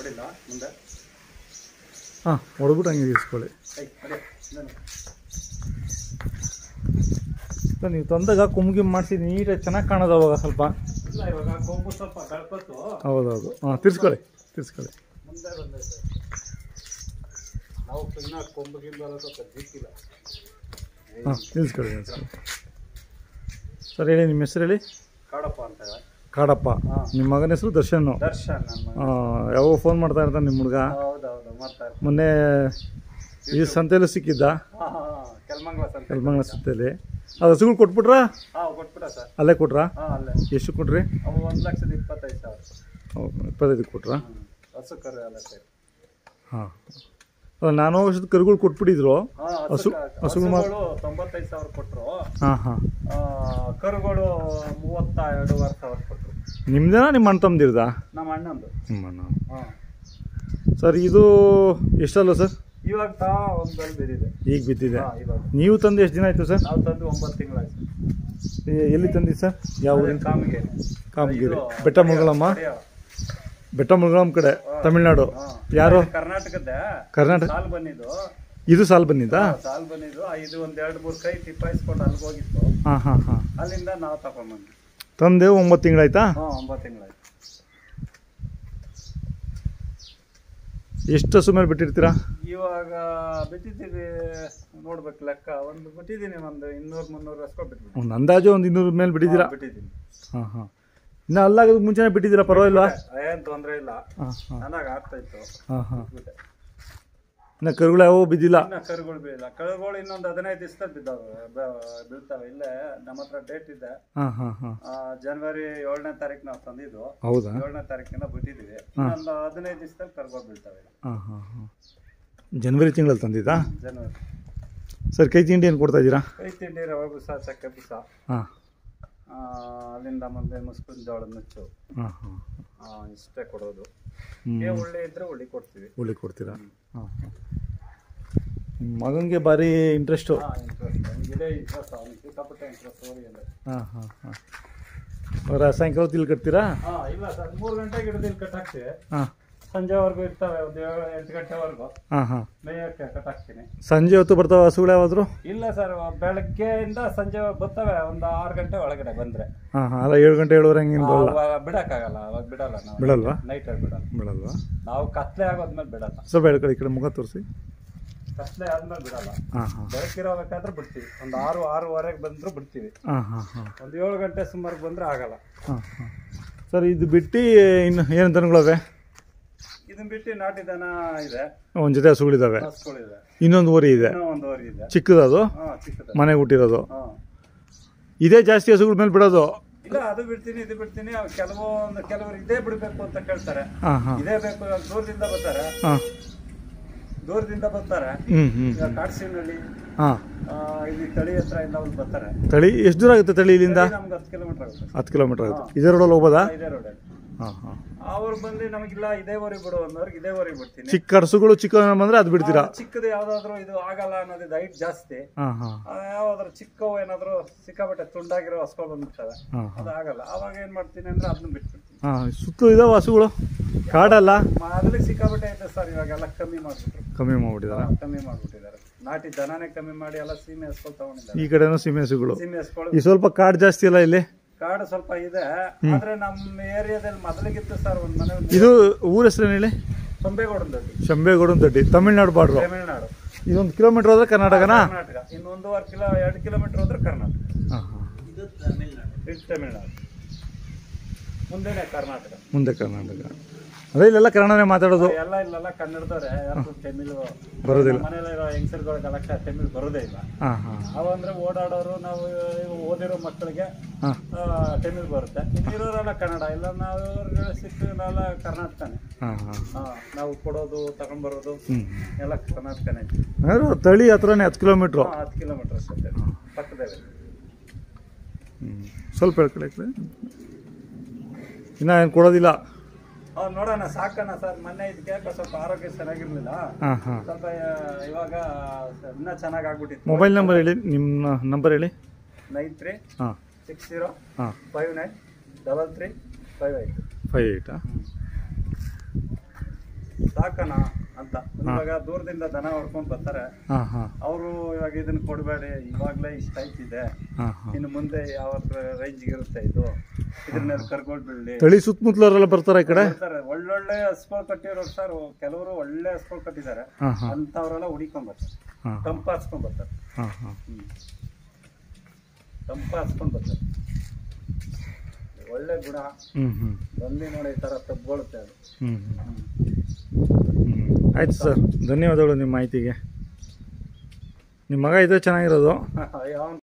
ಹೊಡಿಲ್ಲ ಮುಂದೆ ಹಾಂ ಹೊಡೆದ್ಬಿಟ್ಟು ಹಂಗೆ ಇರಿಸ್ಕೊಳ್ಳಿ ಐ ಅದೇ ಇನ್ನೊಂದು. ಸರ್ ನೀವು ತಂದಾಗ ಕುಮ್ಗಿ ಮಾಡಿಸಿ ನೀಟಾಗಿ ಚೆನ್ನಾಗಿ ಕಾಣೋದು ಅವಾಗ ಸ್ವಲ್ಪ ಇಲ್ಲ ಇವಾಗ ಕೊಂಬು ಸ್ವಲ್ಪ ಬೆಳ್ಕೊತ್ತು ಹೌದೌದು ಹಾಂ ತಿರ್ಸ್ಕೊಳ್ಳಿ ತಿರ್ಸ್ಕೊಳ್ಳಿ ಮುಂದೆ ಬಂದೈತೆ ನಾವು ಇನ್ನ ಕೊಂಬು ಗಿಂಬೆಲ್ಲ ಸ್ವಲ್ಪ ದಿಕ್ಕಿಲ್ಲ ಹಾಂ ತಿರ್ಸ್ಕೊಳ್ಳಿ ತಿರ್ಸ್ಕೊಳ್ಳಿ ಸರ್ ಹೇಳಿ ನಿಮ್ಮ ಹೆಸರು ಹೇಳಿ ಕಾಡಪ್ಪ ಅಂತ ಕಾಡಪ್ಪ ಹಾಂ. ನಿಮ್ಮ ಮಗನ ಹೆಸರು ದರ್ಶನ್ ದರ್ಶನ್ ನನ್ನ ಯಾವ ಫೋನ್ ಮಾಡ್ತಾ ಇರ್ತಾನೆ ನಿಮ್ಮ ಹುಡುಗ ಹೌದೌದು ಮಾಡ್ತಾರೆ ಮೊನ್ನೆ ಈ ಸಂತೆಯಲ್ಲೂ ಸಿಕ್ಕಿದ್ದ ಹಾಂ ಹಾಂ ಕೆಲ್ಮಂಗ್ಲ ಸಂತೆ ಯಲಮಂಗಲ ಸಂತೆಯಲ್ಲಿ ಅದು ಹಸುಗಳು ಕೊಟ್ಬಿಟ್ರಾ ಹಾಂ ಕೊಟ್ಬಿಡ ಸರ್ ಅಲ್ಲೇ ಕೊಟ್ರಾ ಹಾಂ ಅಲ್ಲೇ ಎಷ್ಟು ಕೊಟ್ರಿ ಅವು ಒಂದು ಲಕ್ಷದ ಇಪ್ಪತ್ತೈದು ಸಾವಿರ ಹೌದು ಇಪ್ಪತ್ತೈದು ಕೊಟ್ರಾ ಹ್ಮ್. ಹಸು ಕರು ಎಲ್ಲ ಸೇರಿ ಹಾಂ ಅದು ನಾನು ವರ್ಷದ ಕರುಗಳು ಕೊಟ್ಬಿಟ್ಟಿದ್ರು ಹಾಂ ಹಸು- ಹಸು ಹಸುಗಳು ಮಾ- ಹಸುಗಳು ತೊಂಬತ್ತೈದು ಸಾವಿರ ಕೊಟ್ಟರು ಹಾಂ ಹಾಂ ಕರುಗಳು ಮೂವತ್ತ ಎರಡೂವರೆ ಸಾವಿರ ಕೊಟ್ಟರು ನಿಮ್ದೇನಾ ನಿಮ್ಮ ಅಣ್ಣ ತಮ್ಮದಿರ್ದ ನಮ್ಮ ಅಣ್ಣಂದು ನಿಮ್ಮ ಅಣ್ಣ ಹಾಂ ಸರ್ ಇದು ಎಷ್ಟಲ್ಲ ಸರ್ ಇವಾಗ ತಾ ಒಂದು ಬಲ್ ಬಿದ್ದಿದೆ ಈಗ ಬಿದ್ದಿದೆ ಹಾಂ ಇವಾಗ ನೀವು ತಂದು ಎಷ್ಟು ದಿನ ಆಯಿತು ಸರ್ ನಾವು ತಂದು ಒಂಬತ್ತು ತಿಂಗಳಾಯ್ತು ಎ- ಎಲ್ಲಿ ತಂದಿದ್ದು ಸರ್ ಯಾವ ಅದೇ ಊರಿನ ಕಾಮಿಗೆ ಕಾಮಗಿರಿ ಇದು ಬೆಟ್ಟ ಮುಗಳಮ್ಮ ಕಡೆಯ. ಬೆಟ್ಟ ಮುಗಳಮ್ಮ ಕಡೆ ತಮಿಳ್ನಾಡು ಹಾ. ಯಾರು ಇದು ಕರ್ನಾಟಕದ ಕರ್ನಾಟಕ ಸಾಲ್ ಬಂದಿದ್ದು ಇದು ಸಾಲ್ ಬಂದಿದ್ದಾ ಸಾಲ್ ಬಂದಿದ್ದು ಆ, ಇದು ಒಂದ್ ಎರಡು ಮೂರು ಕೈ ಟಿಪ್ಪಾಯಿಸ್ಕೊಂಡು ಅಲ್ಲಿಗೆ ಹೋಗಿತ್ತು ಹಾಂ ಹಾಂ ಹಾಂ ಅಲ್ಲಿಂದ ನಾವು ತಗೊಂಡ್ಬಂದ್ವಿ ತಂದೆ ಒಂಬತ್ತು ತಿಂಗಳಾಯ್ತಾ ಹಾಂ ಒಂಬತ್ತು ತಿಂಗಳಾಯ್ತು ಎಷ್ಟು ಹಸು ಮೇಲೆ ಬಿಟ್ಟಿರ್ತೀರಾ ಇವಾಗ ಬಿಟ್ಟಿದ್ದೀವಿ ನೋಡ್ಬೇಕು ಲೆಕ್ಕ ಒಂದು ಬಿಟ್ಟಿದ್ದೀನಿ ಒಂದು ಇನ್ನೂರು ಮುನ್ನೂರು ರಸ್ಕೊ ಬಿಟ್ಬಿಟ್ಟು ಒಂದು ಅಂದಾಜು ಒಂದು ಇನ್ನೂರ ಮೇಲೆ ಬಿಟ್ಟಿದ್ದೀರಾ ಬಿಟ್ಟಿದ್ದೀನಿ ಹಾಂ ಹಾಂ ಇನ್ನು ಅಲ್ಲಾಗೋದು ಮುಂಚೆನೇ ಬಿಟ್ಟಿದ್ದೀರಾ ಪರವಾಗಿಲ್ವಾ ಏನ್ ತೊಂದ್ರೆ ಇಲ್ಲ ಹಾಂ ಹಾಂ ಚೆನ್ನಾಗಿ ಆಗ್ತಾ ಇತ್ತು ಹಾಂ ಹಾಂ ಬಿಟ್ಬಿಟ್ಟೆ. ಇನ್ನು ಕರುಗಳು ಯಾವ ಬಿದ್ದಿಲ್ಲ ಇನ್ನ ಕರುಗಳು ಬೀಳಿಲ್ಲ ಕರುಗಳು ಇನ್ನೊಂದು ಹದಿನೈದು ದಿವಸದಲ್ಲಿ ಬಿದ್ದಾವೆ ಬ- ಬೀಳ್ತವೆ ಇಲ್ಲೇ ನಮ್ಮ ಹತ್ರ ಡೇಟ್ ಇದೆ ಹಾಂ ಹಾಂ ಹಾಂ ಆ, ಜನವರಿ ಏಳನೇ ತಾರೀಕು ನಾವು ತಂದಿದ್ದು ಹೌದಾ ಏಳನೇ ತಾರೀಕಿಂದ ಬಿಟ್ಟಿದ್ದೀವಿ ಇನ್ನೊಂದು ಹದಿನೈದು ದಿವಸದಲ್ಲಿ ಕರ್ಕೊಂಡು ಬೀಳ್ತವೆ ಹಾಂ ಹಾಂ ಹಾಂ ಜನ್ವರಿ ತಿಂಗಳಲ್ಲಿ ತಂದಿದ್ದಾ ಜನವರಿ ಸರ್ ಕೈ ತಿಂಡಿ ಏನು ಕೊಡ್ತಾ ಇದ್ದೀರಾ ಕೈ ತಿಂಡಿ ರವೆ ಬುಸ ಚಕ್ಕೆ ಬುಸ ಹಾಂ ಆ, ಅಲ್ಲಿಂದ ಮುಂದೆ ಮುಸ್ಕಿನ ಜೋಳದ ನುಚ್ಚು ಹಾಂ ಹಾಂ ಆ, ಇಷ್ಟೇ ಕೊಡೋದು ಹ್ಞೂ ಏ ಉಳ್ಳಿ ಇದ್ರೆ ಉಳ್ಳಿ ಕೊಡ್ತೀವಿ ಉಳ್ಳಿ ಕೊಡ್ತೀರಾ ಹಾಂ ಹಾಂ ನಿಮ್ಮ ಮಗನಿಗೆ ಭಾರಿ ಇಂಟ್ರೆಸ್ಟು ಹಾ ಇಂಟ್ರೆಸ್ಟ್ ಇದೇ ಇಂಟ್ರೆಸ್ಟ್ ಅವನಿಗೆ ಸಿಕ್ಕಾಪಟ್ಟೆ ಇಂಟ್ರೆಸ್ಟ್ ಓದಿ ಅಂದ್ರೆ ಹಾಂ ಹಾಂ ಹಾಂ ಅವರ ಸಾಯಂಕಾಲ ತಿಲ್ ಕಟ್ತೀರಾ ಹಾ ಇಲ್ಲ ಸರ್ ಮೂರು ಗಂಟೆಗೆ ಹಿಡಿದು ಇಲ್ಲಿ ಕಟ್ಟಾಕ್ತೀವಿ ಹಾಂ ಸಂಜೆವರೆಗೂ ಇರ್ತವೆ ಒಂದು ಏಳು ಎಂಟು ಗಂಟೆವರೆಗೂ ಹಾಂ ಹಾಂ ಮೇಯಕ್ಕೆ ಕಟ್ಟಾಕ್ತೀನಿ ಸಂಜೆ ಹೊತ್ತು ಬರ್ತಾವ ಹಸುಗಳು ಯಾವಾದ್ರು ಇಲ್ಲ ಸರ್ ಬೆಳಗ್ಗೆಯಿಂದ ಸಂಜೆ ಬರ್ತವೆ ಒಂದು ಆರು ಗಂಟೆ ಒಳಗಡೆ ಬಂದ್ರೆ ಹಾಂ ಹಾಂ ಅಲ್ಲ ಏಳು ಗಂಟೆ ಏಳುವರೆ ಹಂಗೇನು ಬರಲ್ಲ ಅವಾಗ ಬಿಡಕ್ಕಾಗಲ್ಲ ಅವಾಗ ಬಿಡಲ್ಲ ನಾವು ಬಿಡಲ್ವಾ ನೈಟ್ ಅಲ್ಲಿ ಬಿಡಲ್ಲ ಬಿಡಲ್ವಾ ನಾವು ಕತ್ಲೆ ಆಗೋದ್ಮೇಲೆ ಬಿಡಲ್ಲ ಸ್ವಲ್ಪ ಹೇಳಿ ಕಡೆ ಈ ಕಡೆ ಮುಖ ತೋರಿಸಿ ಕತ್ಲೆ ಆದ್ಮೇಲೆ ಬಿಡಲ್ಲ ಹಾಂ ಹಾಂ ಬೆಳಕಿರೋಬೇಕಾದ್ರೆ ಬಿಡ್ತೀವಿ ಒಂದು ಆರು ಆರೂವರೆಗೆ ಬಂದ್ರು ಬಿಡ್ತೀವಿ ಹಾಂ ಹಾಂ ಹಾಂ ಒಂದು ಏಳು ಗಂಟೆ ಸುಮಾರು ಬಂದ್ರೆ ಆಗಲ್ಲ ಹಾಂ ಹಾಂ ಸರ್ ಇದು ಬಿಟ್ಟು ಇನ್ನು ಏನು ದನಗಳವೆ ಇದನ್ನ ಬಿಟ್ಟು ನಾಟಿ ದನ ಇದೆ ಒಂದು ಜೊತೆ ಹಸುಗಳಿದ್ದಾವೆ ಹಸುಗಳಿದೆ ಇನ್ನೊಂದು ಊರಿ ಇದೆ ಇನ್ನೂ ಒಂದು ವರಿ ಇದೆ ಚಿಕ್ಕದದು ಹಾ ಚಿಕ್ಕದ ಮನೆಗೆ ಹುಟ್ಟಿರೋದು ಹಾ ಇದೇ ಜಾಸ್ತಿ ಹಸುಗಳ ಮೇಲೆ ಬಿಡೋದು ಇಲ್ಲ ಅದು ಬಿಡ್ತೀನಿ ಇದು ಬಿಡ್ತೀನಿ ಅವ್ ಕೆಲವೊಂದು ಕೆಲವರು ಇದೇ ಬಿಡ್ಬೇಕು ಅಂತ ಕೇಳ್ತಾರೆ ಹಾಂ ಹಾಂ ಇದೇ ಬೇಕು ಇವಾಗ ದೂರದಿಂದ ಬರ್ತಾರೆ ಹಾಂ ದೂರದಿಂದ ಬರ್ತಾರೆ ಹ್ಞೂ ಹ್ಞೂ ಈಗ ಕಾಡ್ಸಿನಲ್ಲಿ ಹಾಂ ಇಲ್ಲಿ ತಳಿ ಹತ್ರ ಇಂದ ಅವ್ರು ಬರ್ತಾರೆ ತಳಿ ಎಷ್ಟು ದೂರ ಆಗುತ್ತೆ ತಳಿ ಇಲ್ಲಿಂದ ನಮ್ಗೆ ಹತ್ತು ಕಿಲೋಮೀಟರ್ ಆಗುತ್ತೆ ಹತ್ತು ಕಿಲೋಮೀಟರ್ ಆಗುತ್ತೆ ಇದೇ ರೋಡಲ್ಲಿ ಹೋಗ್ಬೋದಾ ಇದೇ ರೋಡಲ್ಲಿ ಹಾಂ ಹಾಂ ಅವ್ರು ಬಂದು ನಮಗಿಲ್ಲ ಇದೇ ಊರಿಗೆ ಬಿಡು ಅನ್ನೋರ್ಗೆ ಇದೇ ಊರಿಗೆ ಬಿಡ್ತೀನಿ ಚಿಕ್ಕ ಹಸುಗಳು ಚಿಕ್ಕ ಬಂದರೆ ಅದು ಬಿಡ್ತೀರಾ ಆ, ಚಿಕ್ಕದು ಯಾವ್ದಾದ್ರು ಇದು ಆಗಲ್ಲ ಅನ್ನೋದು ಹೈಟ್ ಜಾಸ್ತಿ ಹಾಂ ಹಾಂ ಆ, ಯಾವ್ದಾದ್ರು ಚಿಕ್ಕವು ಏನಾದ್ರು ಸಿಕ್ಕಾಪಟ್ಟೆ ತುಂಡಾಗಿರೋ ಹಸ್ಕೊಂಡು ಬಂದ್ಬಿಡ್ತವೆ ಹಾಂ ಹಾಂ ಅದು ಆಗಲ್ಲ ಅವಾಗ ಏನ್ ಮಾಡ್ತೀನಿ ಅಂದ್ರೆ ಅದನ್ನ ಬಿಟ್ಬಿಡ್ತೀನಿ ಹಾಂ ಸುತ್ತಲೂ ಇದಾವೆ ಹಸುಗಳು ಕಾಡಲ್ಲ ಮೊದಲಿಗೆ ಸಿಕ್ಕಾಪಟ್ಟೆ ಐತೆ ಸರ್ ಇವಾಗೆಲ್ಲ ಕಮ್ಮಿ ಮಾಡ್ಬಿಟ್ರು ಕಮ್ಮಿ ಮಾಡ್ಬಿಟ್ಟಿದಾರ ಕಮ್ಮಿ ಮಾಡ್ಬಿಟ್ಟಿದ್ದಾರೆ ನಾಟಿ ದನನೇ ಕಮ್ಮಿ ಮಾಡಿ ಎಲ್ಲ ಸೀಮೆ ಹಸ್ಕೊಳ್ ತಗೊಂಡಿದ್ದಾರೆ ಈ ಕಡೆನೂ ಸೀಮೆ ಹಸುಗಳು ಸೀಮೆ ಹಸ್ಕೊಳ್ ಈ ಸ್ವಲ್ಪ ಕಾಡು ಜಾಸ್ತಿ ಅಲ್ಲ ಇಲ್ಲಿ ಕಾಡು ಸ್ವಲ್ಪ ಇದೆ ಆದ್ರೆ ನಮ್ಮ ಏರಿಯಾದಲ್ಲಿ ಮೊದಲಿಗಿತ್ತು ಸರ್ ಒಂದ್ ಮನೆ ಒಂದು ಇದು ಊರ ಹೆಸರೇನು ಹೇಳಿ ಸೊಂಬೇಗೌಡಂದಲ್ಲಿ ಶಂಬೇಗೌಡನ ದಡ್ಡಿ ತಮಿಳ್ನಾಡು ಬಾರ್ಡ್ರು ತಮಿಳ್ನಾಡು ಇದೊಂದು ಕಿಲೋಮೀಟರ್ ಹೋದ್ರೆ ಕರ್ನಾಟಕನಾ ಕರ್ನಾಟಕ ಇನ್ನು ಒಂದೂವರೆ ಕಿಲೋ ಎರಡು ಕಿಲೋಮೀಟರ್ ಹೋದ್ರೆ ಕರ್ನಾಟಕ ಹಾಂ ಹಾಂ ಇದು ತಮಿಳ್ನಾಡು ಮುಂದೆನೆ ಕರ್ನಾಟಕ ಮುಂದೆ ಕರ್ನಾಟಕ ಅದೇ ಇಲ್ಲೆಲ್ಲ ಕನ್ನಡನೇ ಮಾತಾಡೋದು ಎಲ್ಲ ಇಲ್ಲೆಲ್ಲ ಕನ್ನಡದವ್ರೆ ಯಾರು ತಮಿಳು ಬರೋದಿಲ್ಲ ಮನೇಲಿರೋ ಹೆಂಗಸರುಗಳಿಗೆಲ್ಲ ತಮಿಳು ಬರೋದೇ ಇಲ್ಲ ಹಾಂ ಹಾಂ ಅವಂದ್ರೆ ಓಡಾಡೋರು ನಾವು ಓದಿರೋ ಮಕ್ಕಳಿಗೆ ಹಾಂ ಆ, ತಮಿಳು ಬರುತ್ತೆ ಇಲ್ಲಿರೋರೆಲ್ಲ ಕನ್ನಡ ಇಲ್ಲ ನಾವು ಸಿಕ್ಕು ನಾವೆಲ್ಲ ಕರ್ನಾಟಕನೇ ಹಾಂ ಹಾಂ ಹಾ, ನಾವು ಕೊಡೋದು ತಗೊಂಡ್ಬರೋದು ಹ್ಞೂ ಎಲ್ಲ ಕರ್ನಾಟಕನೇ ಅಂದ್ರೆ ತಳಿ ಹತ್ರನೇ ಹತ್ತು ಕಿಲೋಮೀಟ್ರು ಹಾ, ಹತ್ತು ಕಿಲೋಮೀಟರ್ ಅಷ್ಟೇ ಪಕ್ಕದಲ್ಲಿ ಹ್ಞೂ ಸ್ವಲ್ಪ ಹೇಳ್ಕಡೆ ಕಡೆ ಇನ್ನ ಏನು ಕೊಡೋದಿಲ್ಲ ಅವ್ರು ನೋಡೋಣ ಸಾಕೋಣ ಸರ್ ಮೊನ್ನೆ ಇದಕ್ಕೆ ಸ್ವಲ್ಪ ಆರೋಗ್ಯ ಚೆನ್ನಾಗಿರ್ಲಿಲ್ಲ ಹಾಂ ಹಾಂ ಸ್ವಲ್ಪ ಆ, ಇವಾಗ ಇನ್ನೂ ಚೆನ್ನಾಗಿ ಆಗ್ಬಿಟ್ಟಿತ್ತು ಮೊಬೈಲ್ ನಂಬರ್ ಹೇಳಿ ನಿಮ್ಮ ನಂಬರ್ ಹೇಳಿ ನೈನ್ ತ್ರೀ ಹಾಂ ಸಿಕ್ಸ್ ಜೀರೋ ಹಾಂ five nine double three five eight five ಏಯ್ಟಾ ಸಾಕಣ ಅಂತ ಇವಾಗ ದೂರದಿಂದ ದನ ಹೊಡ್ಕೊಂಡು ಬರ್ತಾರೆ ಹಾಂ ಹಾಂ ಅವರು ಇವಾಗ ಇದನ್ನ ಕೊಡಬೇಡಿ ಇವಾಗಲೇ ಇಷ್ಟ ಆಯ್ತಿದೆ ಹಾಂ ಹಾಂ ಇನ್ನು ಮುಂದೆ ಯಾವ ರೇಂಜ್ಗೆ ಇರುತ್ತೆ ಇದು ಇದನ್ನ ಕರ್ಕೊಂಡು ಬಿಡಲಿ ತಳಿ ಸುತ್ತಮುತ್ತಲವರೆಲ್ಲ ಬರ್ತಾರ ಈ ಕಡೆ ಬರ್ತಾರೆ ಒಳ್ಳೊಳ್ಳೆ ಹಸ್ಗಳು ಕಟ್ಟಿರೋರು ಸರ್ ಕೆಲವರು ಒಳ್ಳೆ ಹಸ್ಗಳು ಕಟ್ಟಿದ್ದಾರೆ ಹಾಂ ಹಾಂ ಅಂತವ್ರೆಲ್ಲ ಹುಡಿಕೊಂಡ್ ಬರ್ತಾರೆ ಹಾಂ ತಂಪ ಹಸ್ಕೊಂಡ್ ಬರ್ತಾರೆ ಹಾಂ ಹಾಂ ಹ್ಮ್ ತಂಪ ಹಸ್ಕೊಂಡ್ ಬರ್ತಾರೆ ಒಳ್ಳೆ ಗುಣ ಹ್ಞೂ ಹ್ಞೂ ಬಂದು ನೋಡಿ ಈ ತರ ತಬ್ಗೊಳುತ್ತೆ ಅದು ಹ್ಞೂ ಹ್ಞೂ ಹ್ಮ್. ಹ್ಞೂ ಆಯ್ತು ಸರ್ ಧನ್ಯವಾದಗಳು ನಿಮ್ಮ ಮಾಹಿತಿಗೆ ನಿಮ್ಮ ಮಗ ಇದೇ ಚೆನ್ನಾಗಿರೋದು ಯಾವ